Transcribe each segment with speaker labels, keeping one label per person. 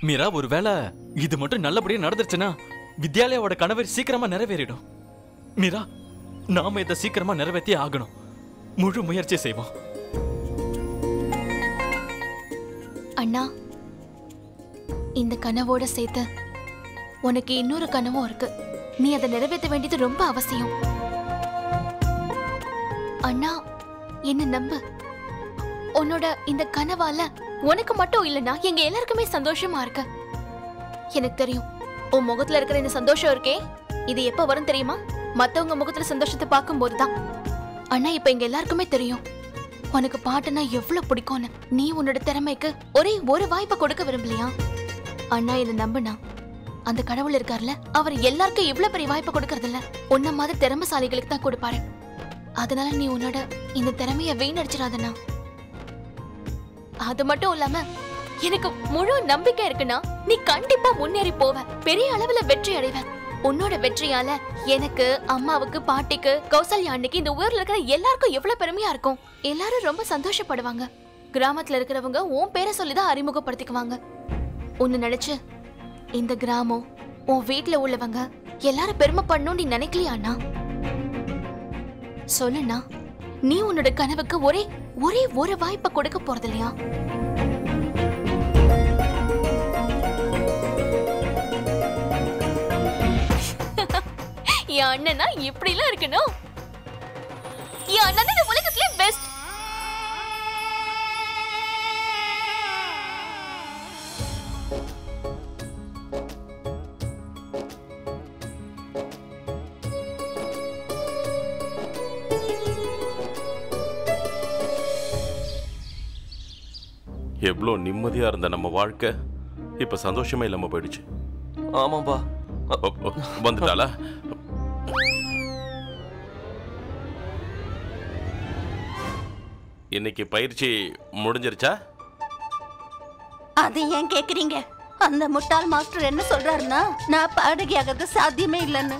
Speaker 1: மீரா ஒருவேளை இது மட்டும் நல்லபடியா நடந்துருச்சுன்னா வித்யாலயாவோட கனவு சீக்கிரமா நிறைவேறிடும் மீரா நாம இதை சீக்கிரமா நிறைவேற்றி ஆகணும் முழு முயற்சி செய்வோம்
Speaker 2: அண்ணா இந்த கனவோட சேர்த்து உனக்கு இன்னொரு கனவும் இருக்கு நீ அதை நிறைவேற்ற வேண்டியது ரொம்ப அவசியம் அண்ணா என்ன நம்பு உன்னோட இந்த கனவால உனக்கு மட்டும் இல்லனா எங்க எல்லாருக்குமே சந்தோஷமா இருக்கு எனக்கு தெரியும் உன் முகத்துல இருக்கிற இந்த சந்தோஷம் இருக்கே இது எப்ப வரும் தெரியுமா மத்தவங்க முகத்துல சந்தோஷத்தை பார்க்கும்போது தான் அண்ணா இப்ப எங்க எல்லாருக்குமே தெரியும் உனக்கு பாட்டுனா எவ்வளவு பிடிக்கும்னு நீ உன்னோட திறமைக்கு ஒரே ஒரு வாய்ப்பை கொடுக்க விரும்பலையா அண்ணா என்ன நம்புனா அந்த கடவுள் இருக்கார்ல அவர் எல்லாருக்கும் இவ்வளவு பெரிய வாய்ப்பை கொடுக்கறது இல்ல உன்ன மாதிரி திறமைசாலிகளுக்கு தான் கொடுப்பாரு அதனால நீ உன்னோட இந்த திறமைய வீணடிச்சிடாதண்ணா அது மட்டும் இல்லாம எனக்கு முழு நம்பிக்கை இருக்குன்னா நீ கண்டிப்பா முன்னேறி போவ பெரிய அளவுல வெற்றி அடைவ உன்னோட வெற்றியால எனக்கு அம்மாவுக்கு பாட்டிக்கு கௌசல்யா அன்னைக்கு இந்த ஊர்ல இருக்கிற எல்லாருக்கும் எவ்வளவு பெருமையா இருக்கும் எல்லாரும் ரொம்ப சந்தோஷப்படுவாங்க கிராமத்துல இருக்கிறவங்க உன் பேரை சொல்லிதான் அறிமுகப்படுத்திக்குவாங்க உன்னை நினைச்சு இந்த கிராமம் உன் வீட்ல உள்ளவங்க எல்லாரும் பெருமைப்படணும் நீ நினைக்கலையா அண்ணா சொல்லுண்ணா நீ உன்னோட கனவுக்கு ஒரே ஒரே ஒரு வாய்ப்பை கொடுக்க போறது இல்லையா என் அண்ணனா இப்படிலாம் இருக்கணும் என் அண்ணன் தான் இந்த உலகத்திலே பெஸ்ட்
Speaker 3: எவ்வளோ நிம்மதியா இருந்த நம்ம வாழ்க்கை இப்ப சந்தோஷமே இல்லாம போயிடுச்சு
Speaker 4: ஆமாப்பா
Speaker 3: அ, அ, அ, வந்துட்டாளா இன்னைக்கு பயிற்சி முடிஞ்சிருச்சா
Speaker 5: அது ஏன் கேக்குறீங்க அந்த முட்டாள் மாஸ்டர் என்ன சொல்றாருன்னா நான் பாடகியாகிறது சாத்தியமே இல்லைன்னு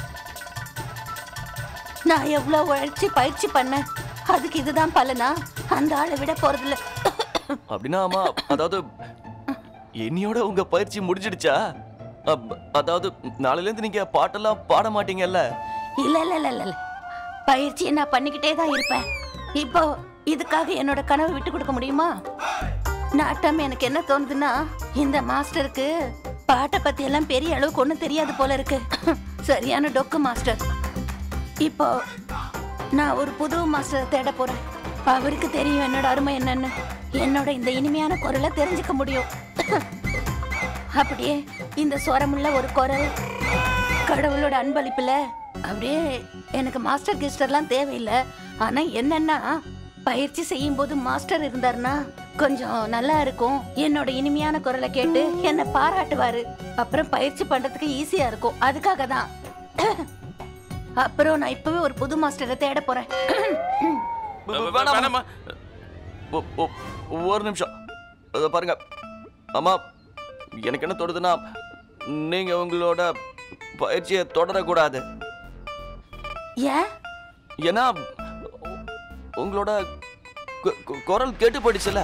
Speaker 5: நான் எவ்வளவு உழைச்சி பயிற்சி பண்ணேன் அதுக்கு இதுதான் பலனா அந்த ஆளை விட போறதில்ல
Speaker 4: அப்படின்னா ஆமா அதாவது என்னையோட உங்க பயிற்சி முடிஞ்சிடுச்சா அப்- அதாவது நாளையில இருந்து நீங்க பாட்டெல்லாம் பாட மாட்டீங்கல்ல
Speaker 5: இல்ல இல்ல இல்ல இல்ல இல்ல. பயிற்சியை நான் பண்ணிக்கிட்டே தான் இருப்பேன் இப்போ இதுக்காக என்னோட கனவை விட்டு கொடுக்க முடியுமா நாட்டம் எனக்கு என்ன தோணுதுன்னா இந்த மாஸ்டருக்கு பாட்டை பத்தி எல்லாம் பெரிய அளவுக்கு ஒன்றும் தெரியாது போல இருக்கு சரியான டொக்கு மாஸ்டர் இப்போ நான் ஒரு புது மாஸ்டரை தேட போறேன் அவருக்கு தெரியும் என்னோட அருமை என்னன்னு என்னோட இந்த இனிமையான குரலை தெரிஞ்சுக்க முடியும் அப்படியே இந்த சுரமுள்ள ஒரு குரல் கடவுளோட அன்பளிப்புல அப்படியே எனக்கு மாஸ்டர் கிஸ்டர்லாம் தேவையில்லை ஆனா என்னன்னா பயிற்சி செய்யும் போது மாஸ்டர் இருந்தாருன்னா கொஞ்சம் நல்லா இருக்கும் என்னோட இனிமையான குரலை கேட்டு என்னை பாராட்டுவாரு அப்புறம் பயிற்சி பண்றதுக்கு ஈஸியா இருக்கும் அதுக்காக தான் அப்புறம் நான் இப்பவே ஒரு புது மாஸ்டரை தேட போறேன்
Speaker 4: வேணாமா.
Speaker 3: வேணாமா
Speaker 4: ஒ- ஒ- ஒரு நிமிஷம் இதோ பாருங்க அம்மா எனக்கு என்ன தோணுதுன்னா நீங்க உங்களோட பயிற்சியை தொடரக்கூடாது
Speaker 5: ஏன்
Speaker 4: ஏன்னா உங்களோட கு- கு- குரல் கேட்டு போயிடுச்சுல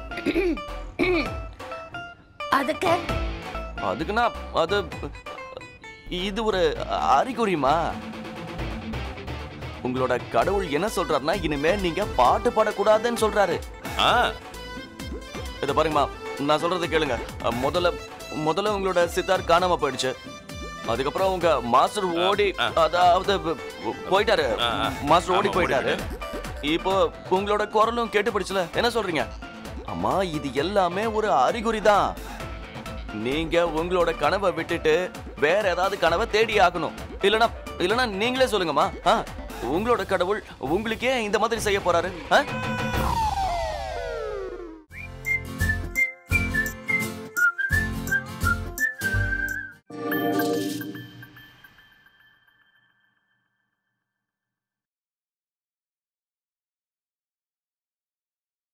Speaker 5: அதுக்கு
Speaker 4: அதுக்குன்னா அது இது ஒரு அறிகுறிமா உங்களோட கடவுள் என்ன சொல்றாருன்னா இனிமே நீங்க பாட்டு பாடக்கூடாதுன்னு சொல்றாரு
Speaker 3: ஆ
Speaker 4: இத பாருங்கம்மா நான் சொல்றதை கேளுங்க அஹ், முதல்ல முதல்ல உங்களோட சித்தார் காணாம போயிடுச்சு அதுக்கப்புறம் உங்க மாஸ்டர் ஓடி
Speaker 3: ஆ.
Speaker 4: அதாவது ப- ப- போயிட்டாரு
Speaker 3: ஆ, ஆ.
Speaker 4: மாஸ்டர் ஓடி
Speaker 3: ஆமா,
Speaker 4: போயிட்டாரு இப்போ உங்களோட குரலும் கேட்டு போயிடுச்சுல என்ன சொல்றீங்க அம்மா இது எல்லாமே ஒரு அறிகுறி தான் நீங்க உங்களோட கனவை விட்டுட்டு வேற ஏதாவது கனவை தேடி ஆகணும் இல்லனா இல்லனா நீங்களே சொல்லுங்கம்மா ஆ, உங்களோட கடவுள் உங்களுக்கே இந்த மாதிரி செய்ய போறாரு ஆ?